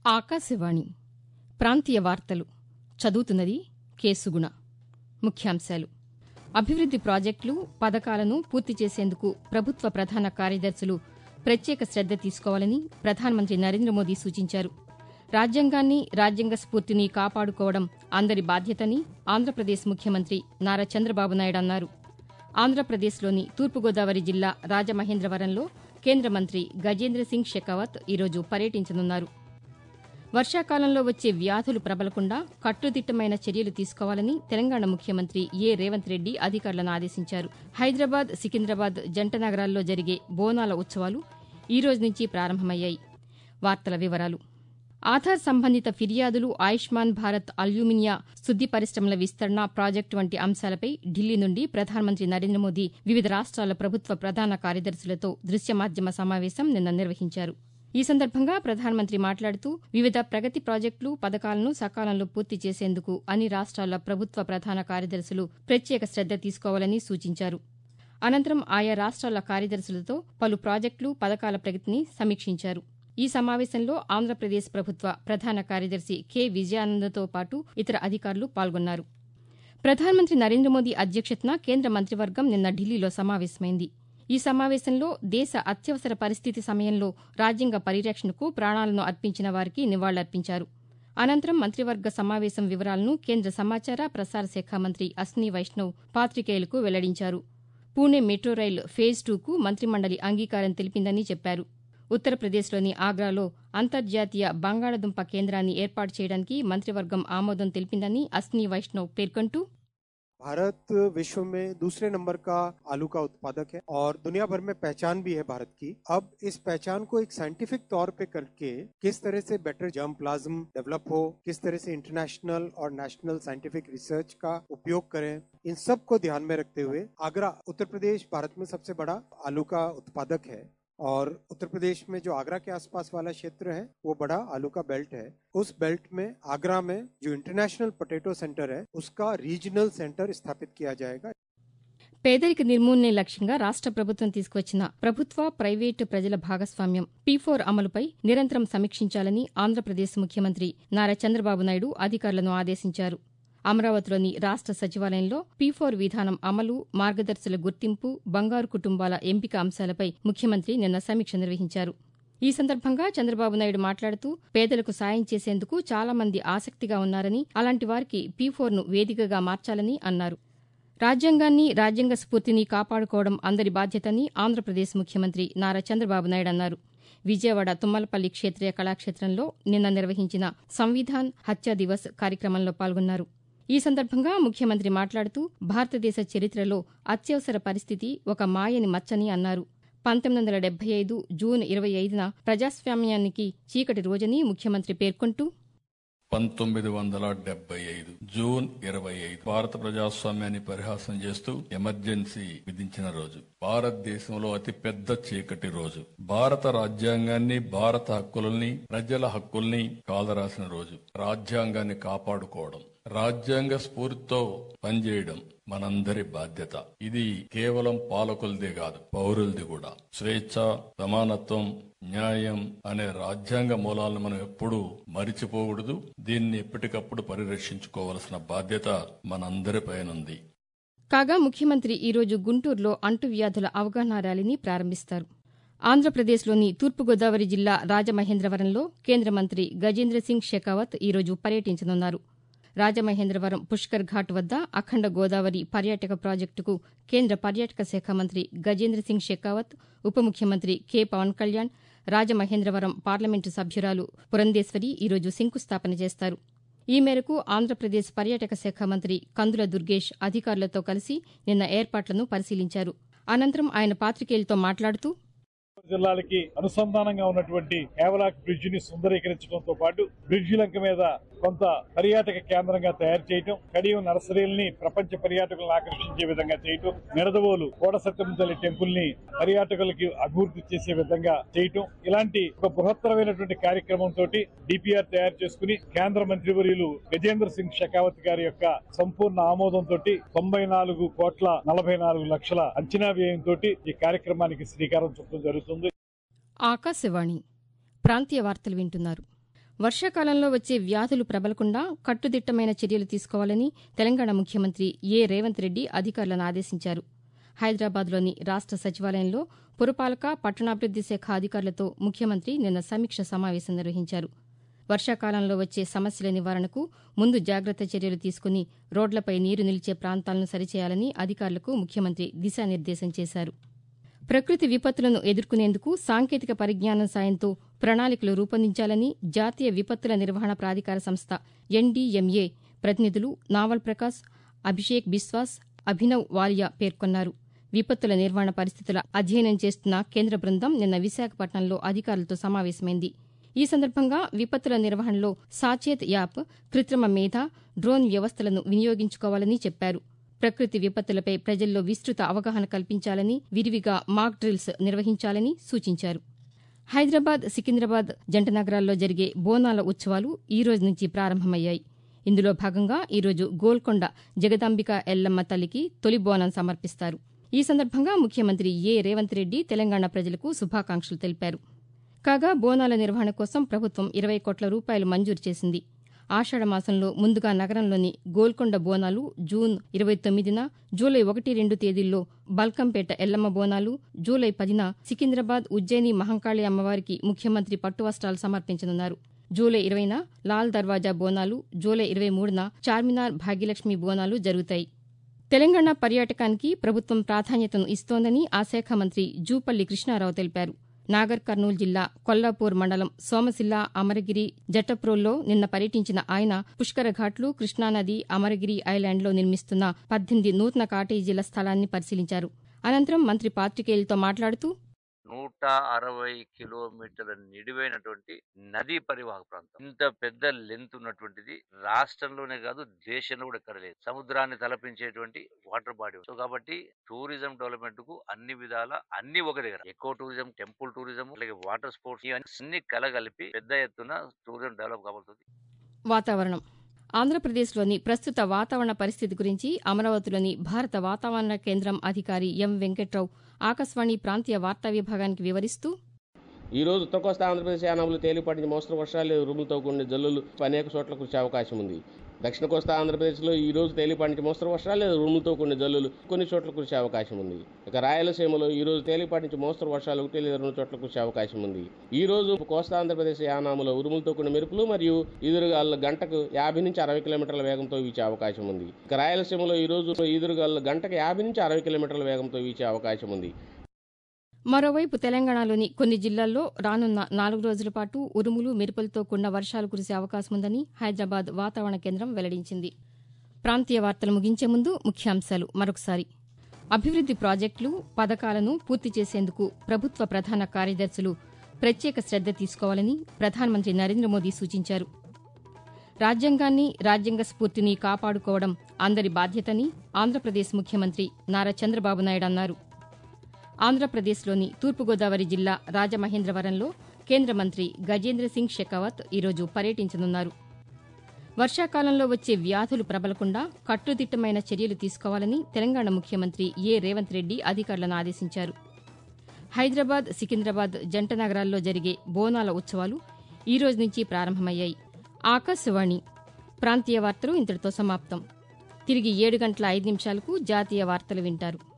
ఆకాశవాణి ప్రాంతీయ వార్తలు చదువుతున్నది కేసుగుణ ముఖ్యాంశాలు అభివృద్ది ప్రాజెక్టులు పథకాలను పూర్తి చేసేందుకు ప్రభుత్వ ప్రధాన కార్యదర్శులు ప్రత్యేక శ్రద్ద తీసుకోవాలని ప్రధానమంత్రి నరేంద్ర మోదీ సూచించారు రాజ్యాంగాన్ని రాజ్యాంగ స్ఫూర్తిని కాపాడుకోవడం అందరి బాధ్యతని ఆంధ్రప్రదేశ్ ముఖ్యమంత్రి నారా చంద్రబాబు నాయుడు అన్నారు ఆంధ్రప్రదేశ్లోని తూర్పుగోదావరి జిల్లా రాజమహేంద్రవరంలో కేంద్ర మంత్రి గజేంద్ర సింగ్ షెకావత్ ఈరోజు పర్యటించనున్నారు వర్షాకాలంలో వచ్చే వ్యాధులు ప్రబలకుండా కట్టుదిట్టమైన చర్యలు తీసుకోవాలని తెలంగాణ ముఖ్యమంత్రి ఏ రేవంత్ రెడ్డి అధికారులను ఆదేశించారు హైదరాబాద్ సికింద్రాబాద్ జంట నగరాల్లో జరిగే బోనాల ఉత్సవాలు ఈ రోజు నుంచి ప్రారంభమయ్యాయి వార్తల వివరాలు ఆధార్ సంబంధిత ఫిర్యాదులు ఆయుష్మాన్ భారత్ అల్యూమినియా శుద్ది పరిశ్రమల విస్తరణ ప్రాజెక్టు వంటి అంశాలపై ఢిల్లీ నుండి ప్రధానమంత్రి నరేంద్ర మోదీ వివిధ రాష్ట్రాల ప్రభుత్వ ప్రధాన కార్యదర్శులతో దృశ్య మాధ్యమ సమావేశం నిన్న నిర్వహించారు ఈ సందర్భంగా ప్రధానమంత్రి మాట్లాడుతూ వివిధ ప్రగతి ప్రాజెక్టులు పథకాలను సకాలంలో పూర్తి చేసేందుకు అన్ని రాష్ట్రాల ప్రభుత్వ ప్రధాన కార్యదర్శులు ప్రత్యేక శ్రద్ద తీసుకోవాలని సూచించారు అనంతరం ఆయా రాష్ట్రాల కార్యదర్శులతో పలు ప్రాజెక్టులు పథకాల ప్రగతిని సమీక్షించారు ఈ సమావేశంలో ఆంధ్రప్రదేశ్ ప్రభుత్వ ప్రధాన కార్యదర్శి కె విజయానందతో పాటు ఇతర అధికారులు పాల్గొన్నారు ప్రధానమంత్రి నరేంద్ర మోదీ అధ్యక్షతన కేంద్ర మంత్రివర్గం నిన్న ఢిల్లీలో సమావేశమైంది ఈ సమావేశంలో దేశ అత్యవసర పరిస్థితి సమయంలో రాజ్యాంగ పరిరక్షణకు ప్రాణాలను అర్పించిన వారికి నివాళులర్పించారు అనంతరం మంత్రివర్గ సమావేశం వివరాలను కేంద్ర సమాచార ప్రసార శాఖ మంత్రి అశ్విని వైష్ణవ్ పాతికేయులకు వెల్లడించారు పూణె మెట్రో రైలు ఫేజ్ టూకు మంత్రిమండలి అంగీకారం తెలిపిందని చెప్పారు ఉత్తరప్రదేశ్లోని ఆగ్రాలో అంతర్జాతీయ బంగాళాదుంప కేంద్రాన్ని ఏర్పాటు చేయడానికి మంత్రివర్గం ఆమోదం తెలిపిందని అశ్విని వైష్ణవ్ పేర్కొంటూ भारत विश्व में दूसरे नंबर का आलू का उत्पादक है और दुनिया भर में पहचान भी है भारत की अब इस पहचान को एक साइंटिफिक तौर पे करके किस तरह से बेटर जर्म प्लाज्म डेवलप हो किस तरह से इंटरनेशनल और नेशनल साइंटिफिक रिसर्च का उपयोग करें इन सब को ध्यान में रखते हुए आगरा उत्तर प्रदेश भारत में सबसे बड़ा आलू का उत्पादक है और उत्तर प्रदेश में जो आगरा के आसपास वाला क्षेत्र है वो बड़ा आलू का बेल्ट है उस बेल्ट में आगरा में जो इंटरनेशनल पोटैटो सेंटर है उसका रीजनल सेंटर स्थापित किया जाएगा పేదరిక నిర్మూలనే లక్ష్యంగా రాష్ట ప్రభుత్వం తీసుకువచ్చిన ప్రభుత్వ ప్రైవేటు ప్రజల భాగస్వామ్యం పీ ఫోర్ అమలుపై నిరంతరం సమీక్షించాలని ఆంధ్రప్రదేశ్ ముఖ్యమంత్రి నారా చంద్రబాబు నాయుడు అధికారులను ఆదేశించారు అమరావతిలోని రాష్ట సచివాలయంలో పీ ఫోర్ విధానం అమలు మార్గదర్శుల గుర్తింపు బంగారు కుటుంబాల ఎంపిక అంశాలపై ముఖ్యమంత్రి నిన్న సమీక్ష నిర్వహించారు ఈ సందర్భంగా చంద్రబాబు నాయుడు మాట్లాడుతూ పేదలకు సాయం చేసేందుకు చాలా మంది ఆసక్తిగా ఉన్నారని అలాంటి వారికి పీ ఫోర్ను వేదికగా మార్చాలని అన్నారు రాజ్యాంగాన్ని రాజ్యాంగ స్ఫూర్తిని కాపాడుకోవడం అందరి బాధ్యతని ఆంధ్రప్రదేశ్ ముఖ్యమంత్రి నారా చంద్రబాబు నాయుడు అన్నారు విజయవాడ తుమ్మలపల్లి క్షేత్రీయ కళాక్షేత్రంలో నిన్న నిర్వహించిన సంవిధాన్ హత్యా దివస్ కార్యక్రమంలో పాల్గొన్నారు ఈ సందర్భంగా ముఖ్యమంత్రి మాట్లాడుతూ భారతదేశ చరిత్రలో అత్యవసర పరిస్థితి ఒక మాయని మచ్చని అన్నారు పంతొమ్మిది వందల డెబ్బై ఐదు జూన్ ఇరవై ఐదున ప్రజాస్వామ్యానికి చీకటి రోజని ముఖ్యమంత్రి పేర్కొంటూ పంతొమ్మిది వందల డెబ్బై ఐదు జూన్ ఇరవై ఐదు భారత ప్రజాస్వామ్యాన్ని పరిహాసం చేస్తూ ఎమర్జెన్సీ విధించిన రోజు భారతదేశంలో అతి పెద్ద చీకటి రోజు భారత రాజ్యాంగాన్ని భారత హక్కుల్ని ప్రజల హక్కుల్ని కాలరాసిన రోజు రాజ్యాంగాన్ని కాపాడుకోవడం రాజ్యాంగ స్ఫూర్తితో పనిచేయడం మనందరి బాధ్యత ఇది కేవలం పాలకులదే కాదు పౌరులది కూడా స్వేచ్ఛ సమానత్వం న్యాయం అనే రాజ్యాంగ మూలాలను మనం ఎప్పుడూ మరిచిపోకూడదు దీన్ని ఎప్పటికప్పుడు పరిరక్షించుకోవాల్సిన బాధ్యత మనందరిపైనుంది కాగా ముఖ్యమంత్రి ఈరోజు గుంటూరులో అంటువ్యాధుల అవగాహన ర్యాలీని ప్రారంభిస్తారు ఆంధ్రప్రదేశ్లోని తూర్పుగోదావరి జిల్లా రాజమహేంద్రవరంలో కేంద్ర మంత్రి గజేంద్ర సింగ్ షెకావత్ ఈరోజు పర్యటించనున్నారు రాజమహేంద్రవరం పుష్కర్ ఘాట్ వద్ద అఖండ గోదావరి పర్యాటక ప్రాజెక్టుకు కేంద్ర పర్యాటక శాఖ మంత్రి గజేంద్ర సింగ్ షెకావత్ ఉప ముఖ్యమంత్రి కె పవన్ కళ్యాణ్ రాజమహేంద్రవరం పార్లమెంటు సభ్యురాలు పురంధేశ్వరి ఈరోజు శంకుస్థాపన చేస్తారు ఈ మేరకు ఆంధ్రప్రదేశ్ పర్యాటక శాఖ మంత్రి కందుల దుర్గేష్ అధికారులతో కలిసి నిన్న ఏర్పాట్లను పరిశీలించారు అనంతరం ఆయన పాతికేయులతో మాట్లాడుతూ జిల్లాలకి అనుసంధానంగా ఉన్నటువంటి కేవలాక్ బ్రిడ్జ్ ని సుందరీకరించడంతో పాటు బ్రిడ్జి లంక మీద కొంత పర్యాటక కేంద్రంగా తయారు చేయటం కడియం నర్సరీల్ని ప్రపంచ పర్యాటకులను ఆకర్షించే విధంగా చేయటం నిడదవోలు కోడ సత్యమంతల్లి టెంపుల్ ని పర్యాటకులకి అభివృద్ధి చేసే విధంగా చేయటం ఇలాంటి ఒక బృహత్తరమైనటువంటి కార్యక్రమం తోటి డిపిఆర్ తయారు చేసుకుని కేంద్ర మంత్రివర్యులు గజేంద్ర సింగ్ షెకావత్ గారి యొక్క సంపూర్ణ ఆమోదంతో తొంభై నాలుగు కోట్ల నలభై నాలుగు లక్షల అంచనా వ్యయంతో ఈ కార్యక్రమానికి శ్రీకారం చుట్టడం జరుగుతుంది ఆకాశవాణి ప్రాంతీయ వార్తలు వింటున్నారు వర్షాకాలంలో వచ్చే వ్యాధులు ప్రబలకుండా కట్టుదిట్టమైన చర్యలు తీసుకోవాలని తెలంగాణ ముఖ్యమంత్రి ఏ రేవంత్ రెడ్డి అధికారులను ఆదేశించారు హైదరాబాద్లోని రాష్ట సచివాలయంలో పురపాలక పట్టణాభివృద్ది శాఖ అధికారులతో ముఖ్యమంత్రి నిన్న సమీక్ష సమావేశం నిర్వహించారు వర్షాకాలంలో వచ్చే సమస్యల నివారణకు ముందు జాగ్రత్త చర్యలు తీసుకుని రోడ్లపై నీరు నిలిచే ప్రాంతాలను సరిచేయాలని అధికారులకు ముఖ్యమంత్రి దిశానిర్దేశం చేశారు ప్రకృతి విపత్తులను ఎదుర్కొనేందుకు సాంకేతిక పరిజ్ఞానం సాయంతో ప్రణాళికలు రూపొందించాలని జాతీయ విపత్తుల నిర్వహణ ప్రాధికార సంస్థ ఎన్డీఎంఏ ప్రతినిధులు నావల్ ప్రకాశ్ అభిషేక్ బిస్వాస్ అభినవ్ వాలియా పేర్కొన్నారు విపత్తుల నిర్వహణ పరిస్థితుల అధ్యయనం చేస్తున్న కేంద్ర బృందం నిన్న విశాఖపట్నంలో అధికారులతో సమావేశమైంది ఈ సందర్భంగా విపత్తుల నిర్వహణలో సాచేత్ యాప్ కృత్రిమ మేధ డ్రోన్ వ్యవస్థలను వినియోగించుకోవాలని చెప్పారు ప్రకృతి విపత్తులపై ప్రజల్లో విస్తృత అవగాహన కల్పించాలని విరివిగా మాక్ డ్రిల్స్ నిర్వహించాలని సూచించారు హైదరాబాద్ సికింద్రాబాద్ జంట నగరాల్లో జరిగే బోనాల ఉత్సవాలు ఈ రోజు నుంచి ప్రారంభమయ్యాయి ఇందులో భాగంగా ఈరోజు గోల్కొండ జగదాంబిక ఎల్లమ్మ తల్లికి తొలి బోనం సమర్పిస్తారు ఈ సందర్భంగా ముఖ్యమంత్రి ఏ రేవంత్ రెడ్డి తెలంగాణ ప్రజలకు శుభాకాంక్షలు తెలిపారు కాగా బోనాల నిర్వహణ కోసం ప్రభుత్వం ఇరవై కోట్ల రూపాయలు మంజూరు చేసింది ఆషాఢ మాసంలో ముందుగా నగరంలోని గోల్కొండ బోనాలు జూన్ ఇరవై తొమ్మిదిన జూలై ఒకటి రెండు తేదీల్లో బల్కంపేట ఎల్లమ్మ బోనాలు జూలై పదిన సికింద్రాబాద్ ఉజ్జయిని మహంకాళి అమ్మవారికి ముఖ్యమంత్రి పట్టు వస్త్రాలు సమర్పించనున్నారు జూలై ఇరవైన లాల్ దర్వాజా బోనాలు జూలై ఇరవై మూడున చార్మినార్ భాగ్యలక్ష్మి బోనాలు జరుగుతాయి తెలంగాణ పర్యాటకానికి ప్రభుత్వం ప్రాధాన్యతను ఇస్తోందని ఆ శాఖ మంత్రి జూపల్లి కృష్ణారావు తెలిపారు నాగర్ కర్నూలు జిల్లా కొల్లాపూర్ మండలం సోమశిల్ల అమరగిరి జట్టప్రోల్లో నిన్న పర్యటించిన ఆయన పుష్కర ఘాట్లు కృష్ణానది అమరగిరి ఐలాండ్లో నిర్మిస్తున్న పద్దెనిమిది నూతన కాటేజీల స్థలాన్ని పరిశీలించారు అనంతరం మంత్రి పాతికేయులతో మాట్లాడుతూ నూట అరవై కిలోమీటర్ల నిడివైనటువంటి నదీ పరివాహక ప్రాంతం ఇంత పెద్ద లెంత్ ఉన్నటువంటిది రాష్ట్రంలోనే కాదు దేశంలో కూడా ఎక్కడ లేదు సముద్రాన్ని తలపించేటువంటి వాటర్ బాడీ సో కాబట్టి టూరిజం డెవలప్మెంట్ కు అన్ని విధాల అన్ని ఒక దగ్గర ఎక్కువ టూరిజం టెంపుల్ టూరిజం అలాగే వాటర్ స్పోర్ట్స్ ఇవన్నీ కలగలిపి పెద్ద ఎత్తున టూరిజం డెవలప్ కాబోతుంది వాతావరణం ఆంధ్రప్రదేశ్లోని ప్రస్తుత వాతావరణ పరిస్థితి గురించి అమరావతిలోని భారత వాతావరణ కేంద్రం అధికారి ఎం వెంకట్రావు ఆకాశవాణి ప్రాంతీయ వార్తా విభాగానికి వివరిస్తూ ఈ రోజు ఉత్తర కోస్తా ఆంధ్రప్రదేశ్ యానాములు తేలిపాటి నుంచి మోస్తరు వర్షాలు ఉరుములతో కూడిన జల్లులు అనేక చోట్ల కురిసే అవకాశం ఉంది దక్షిణ కోస్తా ఆంధ్రప్రదేశ్లో ఈ రోజు తేలిపాటి నుంచి మోస్తరు వర్షాలు లేదా ఉరుములతో కూడిన జల్లులు కొన్ని చోట్ల కురిసే అవకాశం ఉంది ఇక రాయలసీమలో ఈ రోజు తేలిపాటి నుంచి మోస్తరు వర్షాలు ఒకటి లేదా రెండు చోట్ల కురిసే అవకాశం ఉంది ఈ రోజు కోస్తా ఆంధ్రప్రదేశ్ యానాములో ఉరుములతో కూడిన మెరుపులు మరియు ఈదురుగాలు గంటకు యాభై నుంచి అరవై కిలోమీటర్ల వేగంతో వీచే అవకాశం ఉంది ఇక రాయలసీమలో ఈ రోజు ఈదురుగాలు గంటకు యాభై నుంచి అరవై కిలోమీటర్ల వేగంతో వీచే అవకాశం ఉంది మరోవైపు తెలంగాణలోని కొన్ని జిల్లాల్లో రానున్న నాలుగు రోజుల పాటు ఉరుములు మెరుపులతో కూడిన వర్షాలు కురిసే అవకాశం ఉందని హైదరాబాద్ వాతావరణ కేంద్రం వెల్లడించింది ప్రాంతీయ వార్తలు ముగించే ముందు ముఖ్యాంశాలు మరొకసారి అభివృద్ది ప్రాజెక్టులు పథకాలను పూర్తి చేసేందుకు ప్రభుత్వ ప్రధాన కార్యదర్శులు ప్రత్యేక శ్రద్ద తీసుకోవాలని ప్రధానమంత్రి నరేంద్ర మోదీ సూచించారు రాజ్యాంగాన్ని రాజ్యాంగ స్ఫూర్తిని కాపాడుకోవడం అందరి బాధ్యతని ఆంధ్రప్రదేశ్ ముఖ్యమంత్రి నారా చంద్రబాబు నాయుడు అన్నారు ఆంధ్రప్రదేశ్లోని తూర్పుగోదావరి జిల్లా రాజమహేంద్రవరంలో కేంద్ర మంత్రి గజేంద్ర సింగ్ షెకావత్ ఈరోజు పర్యటించనున్నారు వర్షాకాలంలో వచ్చే వ్యాధులు ప్రబలకుండా కట్టుదిట్టమైన చర్యలు తీసుకోవాలని తెలంగాణ ముఖ్యమంత్రి ఏ రేవంత్ రెడ్డి అధికారులను ఆదేశించారు హైదరాబాద్ సికింద్రాబాద్ జంట నగరాల్లో జరిగే బోనాల ఉత్సవాలు ఈ రోజు నుంచి ప్రారంభమయ్యాయి ఆకాశవాణి ప్రాంతీయ వార్తలు ఇంతటితో సమాప్తం తిరిగి ఏడు గంటల ఐదు నిమిషాలకు జాతీయ వార్తలు వింటారు